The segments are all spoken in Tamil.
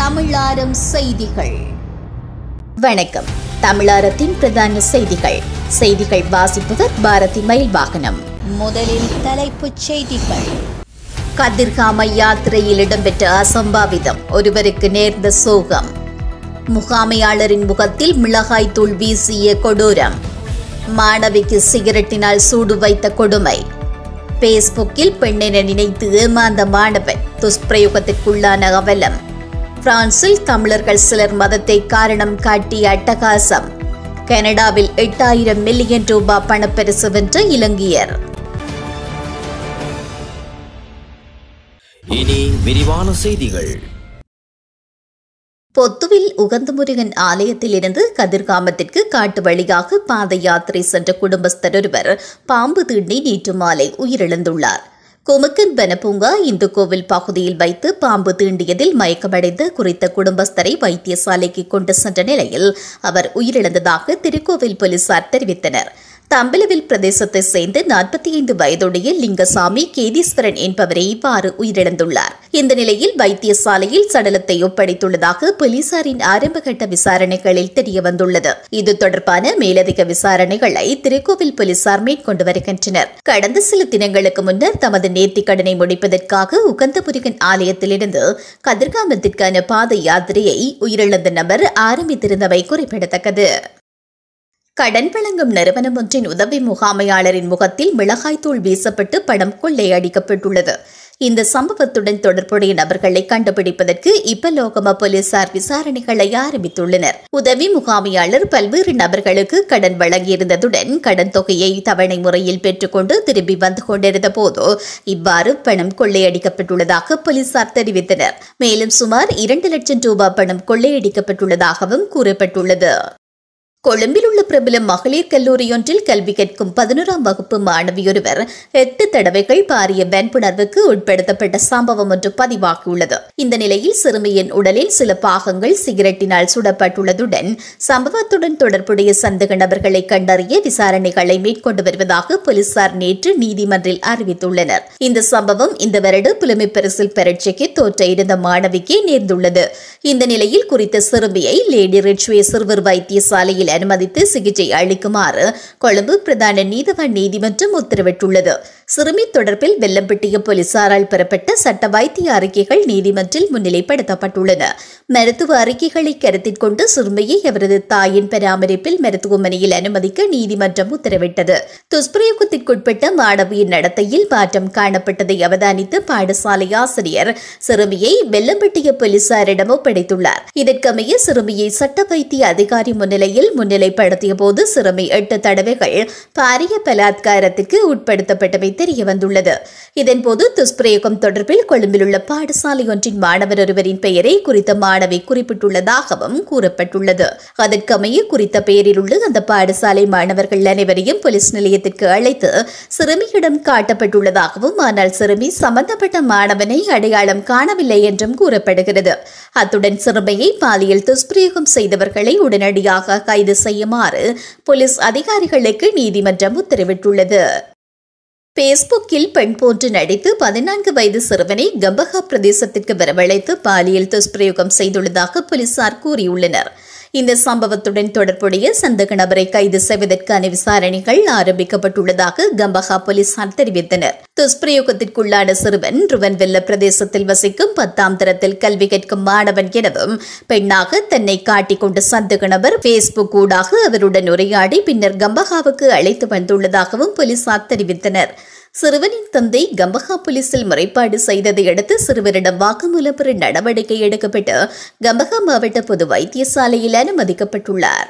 தமிழாரம் செய்திகள் வணக்கம் தமிழாரத்தின் பிரதான செய்திகள் செய்திகள் வாசிப்பவர் பாரதி மயில் வாகனம் முதலில் தலைப்புச் செய்திகள் கதிர்காம யாத்திரையில் இடம்பெற்ற அசம்பாவிதம் ஒருவருக்கு நேர்ந்த சோகம் முகாமையாளரின் முகத்தில் மிளகாய் தூள் வீசிய கொடூரம் மாணவிக்கு சிகரெட்டினால் சூடு வைத்த கொடுமை பேஸ்புக்கில் பெண்ணென நினைத்து ஏமாந்த மாணவன் துஷ்பிரயோகத்திற்குள்ளான அவலம் பிரான்சில் தமிழர்கள் சிலர் மதத்தை காரணம் காட்டி அட்டகாசம் கனடாவில் எட்டாயிரம் மில்லியன் ரூபாய் பணப்பரிசு வென்ற இலங்கையர் இனி விரிவான செய்திகள் பொத்துவில் உகந்தமுருகன் ஆலயத்திலிருந்து கதிர்காமத்திற்கு காட்டு வழியாக பாத யாத்திரை சென்ற குடும்பஸ்தர் ஒருவர் பாம்பு தீண்டி நேற்று மாலை உயிரிழந்துள்ளார் குமுக்கன் வனப்பூங்கா இந்து கோவில் பகுதியில் வைத்து பாம்பு தீண்டியதில் மயக்கமடைந்த குறித்த குடும்பஸ்தரை வைத்தியசாலைக்கு கொண்டு சென்ற நிலையில் அவர் உயிரிழந்ததாக திருக்கோவில் போலீசார் தெரிவித்தனர் தம்பலவில் பிரதேசத்தை சேர்ந்த நாற்பத்தி ஐந்து வயதுடைய லிங்கசாமி கேதீஸ்வரன் என்பவரை இவ்வாறு உயிரிழந்துள்ளார் இந்த நிலையில் வைத்தியசாலையில் சடலத்தை ஒப்படைத்துள்ளதாக போலீசாரின் ஆரம்பகட்ட விசாரணைகளில் தெரியவந்துள்ளது இது தொடர்பான மேலதிக விசாரணைகளை திருக்கோவில் போலீசார் மேற்கொண்டு வருகின்றனர் கடந்த சில தினங்களுக்கு முன்னர் தமது நேர்த்திக் கடனை முடிப்பதற்காக உகந்தபுரிகன் ஆலயத்திலிருந்து கதிர்காமத்திற்கான பாத யாத்திரையை உயிரிழந்த நபர் ஆரம்பித்திருந்தவை குறிப்பிடத்தக்கது கடன் வழங்கும் நிறுவனம் ஒன்றின் உதவி முகாமையாளரின் முகத்தில் மிளகாய்த்தூள் வீசப்பட்டு பணம் கொள்ளையடிக்கப்பட்டுள்ளது இந்த சம்பவத்துடன் தொடர்புடைய நபர்களை கண்டுபிடிப்பதற்கு இப்பலோகம போலீசார் விசாரணைகளை ஆரம்பித்துள்ளனர் உதவி முகாமையாளர் பல்வேறு நபர்களுக்கு கடன் வழங்கியிருந்ததுடன் கடன் தொகையை தவணை முறையில் பெற்றுக்கொண்டு திரும்பி வந்து கொண்டிருந்த போது இவ்வாறு பணம் கொள்ளையடிக்கப்பட்டுள்ளதாக போலீசார் தெரிவித்தனர் மேலும் சுமார் இரண்டு லட்சம் ரூபாய் பணம் கொள்ளையடிக்கப்பட்டுள்ளதாகவும் கூறப்பட்டுள்ளது கொழும்பில் உள்ள பிரபல மகளிர் கல்லூரியொன்றில் கல்வி கற்கும் பதினோராம் வகுப்பு மாணவியொருவர் எட்டு தடவைகள் பாரிய வன்புணர்வுக்கு உட்படுத்தப்பட்ட சம்பவம் ஒன்று பதிவாகியுள்ளது இந்த நிலையில் சிறுமியின் உடலில் சில பாகங்கள் சிகரெட்டினால் சுடப்பட்டுள்ளதுடன் சம்பவத்துடன் தொடர்புடைய சந்தேக நபர்களை கண்டறிய விசாரணைகளை மேற்கொண்டு வருவதாக போலீசார் நேற்று நீதிமன்றில் அறிவித்துள்ளனர் இந்த சம்பவம் இந்த வருட புலமை பரிசில் பரீட்சைக்கு தோற்ற இருந்த மாணவிக்கே நேர்ந்துள்ளது இந்த நிலையில் குறித்த சிறுமியை லேடி ரிச்வே சிறுவர் வைத்தியசாலையில் அனுமதித்து சிகிச்சை அளிக்குமாறு கொழும்பு பிரதான நீதவான் நீதிமன்றம் உத்தரவிட்டுள்ளது சிறுமி தொடர்பில் வெள்ளம்பட்டிய போலீசாரால் பெறப்பட்ட சட்ட வைத்திய அறிக்கைகள் நீதிமன்றில் முன்னிலைப்படுத்தப்பட்டுள்ளன மருத்துவ அறிக்கைகளை கருத்தில் கொண்டு சிறுமியை அவரது தாயின் பராமரிப்பில் மருத்துவமனையில் அனுமதிக்க நீதிமன்றம் உத்தரவிட்டது துஷ்பிரயோகத்திற்குட்பட்ட மாணவியின் நடத்தையில் மாற்றம் காணப்பட்டதை அவதானித்த பாடசாலை ஆசிரியர் சிறுமியை வெள்ளம்பட்டிய போலீசாரிடம் ஒப்படைத்துள்ளார் இதற்கமைய சிறுமியை சட்ட வைத்திய அதிகாரி முன்னிலையில் முன்னிலைப்படுத்திய போது சிறுமி எட்டு தடவைகள் பாரிய பலாத்காரத்திற்கு உட்படுத்தப்பட்டவை தெரிய வந்துள்ளது இதன்போது துஷ்பிரயோகம் தொடர்பில் கொழும்பில் உள்ள பாடசாலை ஒன்றின் மாணவர் ஒருவரின் பெயரை குறித்த மாணவி குறிப்பிட்டுள்ளதாகவும் கூறப்பட்டுள்ளது அதற்கமைய குறித்த பெயரில் உள்ள அந்த பாடசாலை மாணவர்கள் அனைவரையும் போலீஸ் நிலையத்திற்கு அழைத்து சிறுமியிடம் காட்டப்பட்டுள்ளதாகவும் ஆனால் சிறுமி சம்பந்தப்பட்ட மாணவனை அடையாளம் காணவில்லை என்றும் கூறப்படுகிறது அத்துடன் சிறுமியை பாலியல் துஷ்பிரயோகம் செய்தவர்களை உடனடியாக கைது செய்யுமாறு போலீஸ் அதிகாரிகளுக்கு நீதிமன்றம் உத்தரவிட்டுள்ளது பேஸ்புக்கில் பெண் போன்று நடித்து பதினான்கு வயது சிறுவனை கம்பஹா பிரதேசத்திற்கு வரவழைத்து பாலியல் துஷ்பிரயோகம் செய்துள்ளதாக போலீசார் கூறியுள்ளனர் இந்த சம்பவத்துடன் தொடர்புடைய சந்தேக நபரை கைது செய்வதற்கான விசாரணைகள் ஆரம்பிக்கப்பட்டுள்ளதாக கம்பஹா போலீசார் தெரிவித்தனர் துஷ்பிரயோகத்திற்குள்ளான சிறுவன் ருவன்வெல்ல பிரதேசத்தில் வசிக்கும் பத்தாம் தரத்தில் கல்வி கற்கும் மாணவன் எனவும் பெண்ணாக தன்னை காட்டிக்கொண்ட சந்தேக நபர் பேஸ்புக் ஊடாக அவருடன் உரையாடி பின்னர் கம்பஹாவுக்கு அழைத்து வந்துள்ளதாகவும் போலீசார் தெரிவித்தனர் சிறுவனின் தந்தை கம்பஹா போலீசில் முறைப்பாடு செய்ததை அடுத்து சிறுவரிடம் வாக்குமூலம் பெற நடவடிக்கை எடுக்கப்பட்டு கம்பஹா மாவட்ட பொது வைத்தியசாலையில் அனுமதிக்கப்பட்டுள்ளார்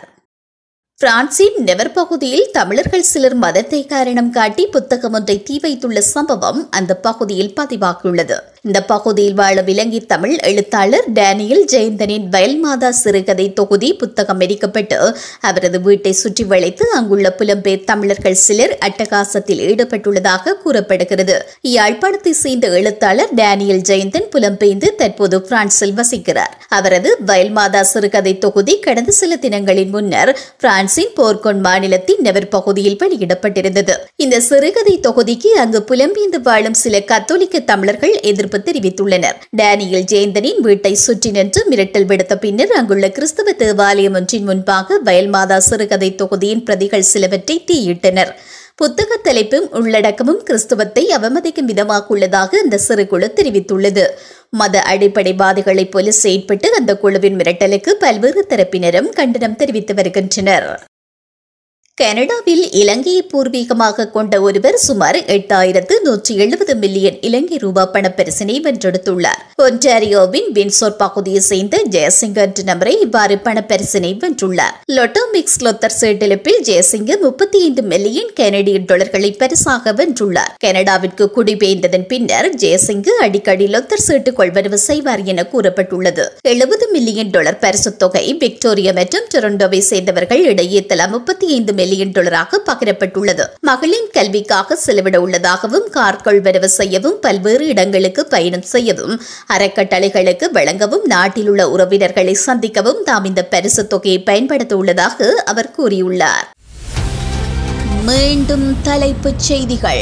பிரான்சின் நெவர் பகுதியில் தமிழர்கள் சிலர் மதத்தை காரணம் காட்டி புத்தகம் ஒன்றை தீ வைத்துள்ள சம்பவம் அந்த பகுதியில் பதிவாகியுள்ளது இந்த பகுதியில் வாழும் இலங்கை தமிழ் எழுத்தாளர் டேனியல் ஜெயந்தனின் வயல்மாதா சிறுகதை தொகுதி புத்தகம் எரிக்கப்பட்டு அவரது வீட்டை சுற்றி வளைத்து அங்குள்ள புலம்பெயர் தமிழர்கள் சிலர் அட்டகாசத்தில் ஈடுபட்டுள்ளதாக கூறப்படுகிறது யாழ்ப்பாணத்தை சேர்ந்த எழுத்தாளர் டேனியல் ஜெயந்தன் புலம்பெயர்ந்து தற்போது பிரான்சில் வசிக்கிறார் அவரது வயல்மாதா சிறுகதை தொகுதி கடந்த சில தினங்களின் முன்னர் பிரான்சின் போர்கொன் மாநிலத்தின் நெவர் பகுதியில் வெளியிடப்பட்டிருந்தது இந்த சிறுகதை தொகுதிக்கு அங்கு புலம்பெயர்ந்து வாழும் சில கத்தோலிக்க தமிழர்கள் எதிர்ப்பு எதிர்ப்பு தெரிவித்துள்ளனர் டேனியல் ஜெயந்தனின் வீட்டை சுற்றி நின்று மிரட்டல் விடுத்த பின்னர் அங்குள்ள கிறிஸ்தவ தேவாலயம் ஒன்றின் முன்பாக வயல்மாதா சிறுகதை தொகுதியின் பிரதிகள் சிலவற்றை தீயிட்டனர் புத்தக தலைப்பும் உள்ளடக்கமும் கிறிஸ்துவத்தை அவமதிக்கும் விதமாக உள்ளதாக அந்த சிறுகுழு தெரிவித்துள்ளது மத அடிப்படைவாதிகளைப் போல செயற்பட்டு அந்த குழுவின் மிரட்டலுக்கு பல்வேறு தரப்பினரும் கண்டனம் தெரிவித்து வருகின்றனர் கனடாவில் இலங்கையை பூர்வீகமாக கொண்ட ஒருவர் சுமார் எட்டாயிரத்து நூற்றி எழுபது மில்லியன் இலங்கை ரூபாய் பணப்பரிசினை வென்றெடுத்துள்ளார் ஒன்டாரியோவின் வின்சோர் பகுதியை சேர்ந்த ஜெயசிங் என்ற நபரை இவ்வாறு பணப்பரிசினை வென்றுள்ளார் லொட்டோ மிக்ஸ் லொத்தர் சீட்டெழுப்பில் ஜெயசிங் முப்பத்தி ஐந்து மில்லியன் கனடியன் டாலர்களை பரிசாக வென்றுள்ளார் கனடாவிற்கு குடிபெயர்ந்ததன் பின்னர் ஜெயசிங் அடிக்கடி லொத்தர் சீட்டு கொள்வனவு செய்வார் என கூறப்பட்டுள்ளது எழுபது மில்லியன் டாலர் பரிசுத் தொகை விக்டோரியா மற்றும் டொரண்டோவை சேர்ந்தவர்கள் இடையே தலா முப்பத்தி ஐந்து மில்லியன் டாலராக பகிரப்பட்டுள்ளது மகளின் கல்விக்காக செலவிட உள்ளதாகவும் கார் கொள்வனவு செய்யவும் பல்வேறு இடங்களுக்கு பயணம் செய்யவும் அறக்கட்டளைகளுக்கு வழங்கவும் நாட்டில் உள்ள உறவினர்களை சந்திக்கவும் தாம் இந்த பரிசு தொகையை பயன்படுத்த உள்ளதாக அவர் கூறியுள்ளார் மீண்டும் தலைப்புச் செய்திகள்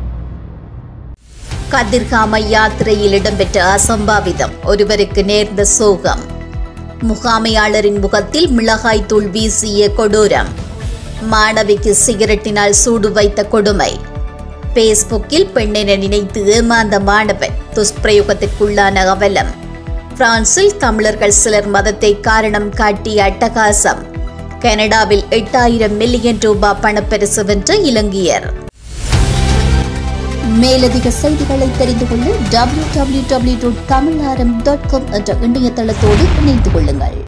கதிர்காம யாத்திரையில் இடம்பெற்ற அசம்பாவிதம் ஒருவருக்கு நேர்ந்த சோகம் முகாமையாளரின் முகத்தில் மிளகாய் தூள் வீசிய கொடூரம் மாணவிக்கு சிகரெட்டினால் சூடு வைத்த கொடுமை பேஸ்புக்கில் பெண்ணென நினைத்து ஏமாந்த மாணவன் துஷ்பிரயோகத்திற்குள்ளான அவலம் பிரான்சில் தமிழர்கள் சிலர் மதத்தை காரணம் காட்டிய அட்டகாசம் கனடாவில் எட்டாயிரம் மில்லியன் ரூபாய் பணப்பரிசு வென்ற இலங்கையர் மேலதிக செய்திகளை தெரிந்து கொள்ள W W W dot Tamilaram dot com என்ற இணையதளத்தோடு இணைந்து கொள்ளுங்கள்